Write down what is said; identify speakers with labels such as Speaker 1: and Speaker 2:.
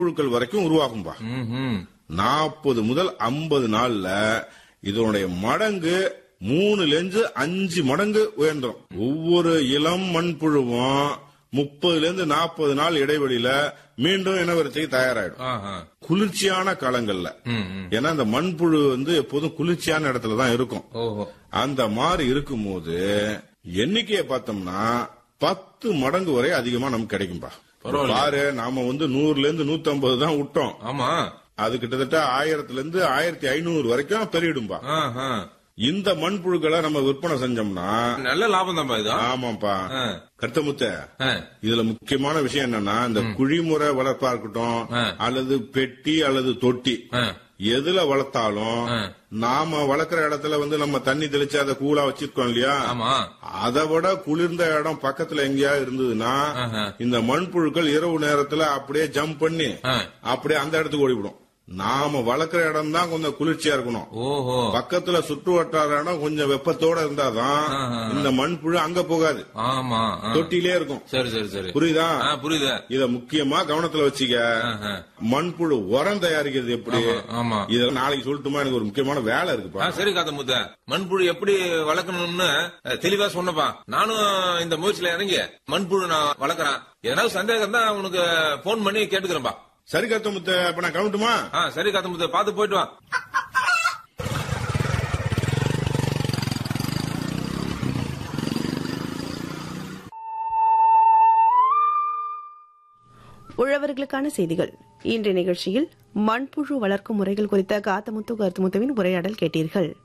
Speaker 1: புழுக்கள் வரைக்கும் உருவாகும்பா
Speaker 2: ம்ஹும்.
Speaker 1: நாற்பது முதல் ஐம்பது நாள்ல இதனுடைய மடங்கு மூணுல இருந்து அஞ்சு மடங்கு உயர்ந்துரும் ஒவ்வொரு இளம் மண்புழுவும் முப்பதுல இருந்து நாற்பது நாள் இடைவெளியில மீண்டும் இனவரிசைக்கு தயாராயிடும்
Speaker 2: ஆஹா.
Speaker 1: குளிர்ச்சியான காலங்கள்ல
Speaker 2: ம், ம்.
Speaker 1: ஏன்னா இந்த மண்புழு வந்து எப்போதும் குளிர்ச்சியான இடத்துல தான் இருக்கும்
Speaker 2: ஓஹோ
Speaker 1: அந்த மாதிரி இருக்கும்போது எண்ணிக்கையை பார்த்தோம்னா பத்து மடங்கு வரை அதிகமா நமக்கு கிடைக்கும்பா
Speaker 2: பரவாயில்ல.
Speaker 1: பாரு நாம வந்து நூறுல இருந்து நூத்தி ஐம்பது தான் விட்டோம்
Speaker 2: ஆமா
Speaker 1: அது கிட்டத்தட்ட ஆயிரத்துல இருந்து ஆயிரத்தி ஐநூறு வரைக்கும் பெருகிடும்பா
Speaker 2: ஆஹா.
Speaker 1: இந்த மண்புழுக்களை நம்ம விற்பனை செஞ்சோம்னா
Speaker 2: நல்ல லாபம் தான்ப்பா இது
Speaker 1: ஆமாப்பா
Speaker 2: ஆ.
Speaker 1: கருத்தமுத்த
Speaker 2: ஆ.
Speaker 1: இதுல முக்கியமான விஷயம் என்னன்னா இந்த குழிமுறை வளர்ப்பா இருக்கட்டும்
Speaker 2: ஆ.
Speaker 1: அல்லது பெட்டி அல்லது தொட்டி
Speaker 2: ஆ.
Speaker 1: எதுல வளர்த்தாலும்
Speaker 2: ஆ.
Speaker 1: நாம வளர்க்குற இடத்துல வந்து நம்ம தண்ணி தெளிச்சு அதை கூலா வச்சிருக்கோம் இல்லையா
Speaker 2: ஆமா
Speaker 1: அதை விட குளிர்ந்த இடம் பக்கத்துல எங்கேயா இருந்ததுன்னா
Speaker 2: ஆஹா.
Speaker 1: இந்த மண்புழுக்கள் இரவு நேரத்துல அப்படியே ஜம்ப் பண்ணி
Speaker 2: ஆ.
Speaker 1: அப்படியே அந்த இடத்துக்கு ஓடிவிடும் நாம வளர்க்குற இடம் தான் கொஞ்சம் குளிர்ச்சியா இருக்கணும்
Speaker 2: ஓஹோ
Speaker 1: பக்கத்துல சுற்று வட்டார இடம் கொஞ்சம் வெப்பத்தோட இருந்தாதான்
Speaker 2: ஆஹா.
Speaker 1: இந்த மண்புழு அங்க போகாது
Speaker 2: ஆமா ஆ.
Speaker 1: தொட்டிலே இருக்கும்
Speaker 2: சரி சரி சரி
Speaker 1: புரியுதா
Speaker 2: ஆ, புரியுது
Speaker 1: இத முக்கியமா கவனத்துல வச்சுக்க
Speaker 2: ஆஹா.
Speaker 1: மண்புழு உரம் தயாரிக்கிறது எப்படி
Speaker 2: ஆமா, ஆமா
Speaker 1: இத நாளைக்கு சொல்லட்டுமா எனக்கு ஒரு முக்கியமான வேலை
Speaker 2: ஆ,
Speaker 1: இருக்குப்பா
Speaker 2: சரி காத்த முத்த மண்புழு எப்படி வளர்க்கணும்னு அஹ், தெளிவா சொன்னப்பா நானும் இந்த முயற்சியில இறங்கி மண்புழு நான் வளர்க்கறேன் ஏதாவது சந்தேகம் தான் உனக்கு போன் பண்ணி கேட்டுக்கிறேன்பா
Speaker 1: சரி கத்த முத்த அப்ப நான் கவனிட்டுமா
Speaker 2: ஆ சரி காத்த முத்த பாத்து போயிட்டு வா
Speaker 3: உழவர்களுக்கான செய்திகள் இன்றைய நிகழ்ச்சியில் மண்புழு வளர்க்கும் முறைகள் குறித்த காத்தமுத்து கருத்துமுத்துவின் உரையாடல் கேட்டீர்கள்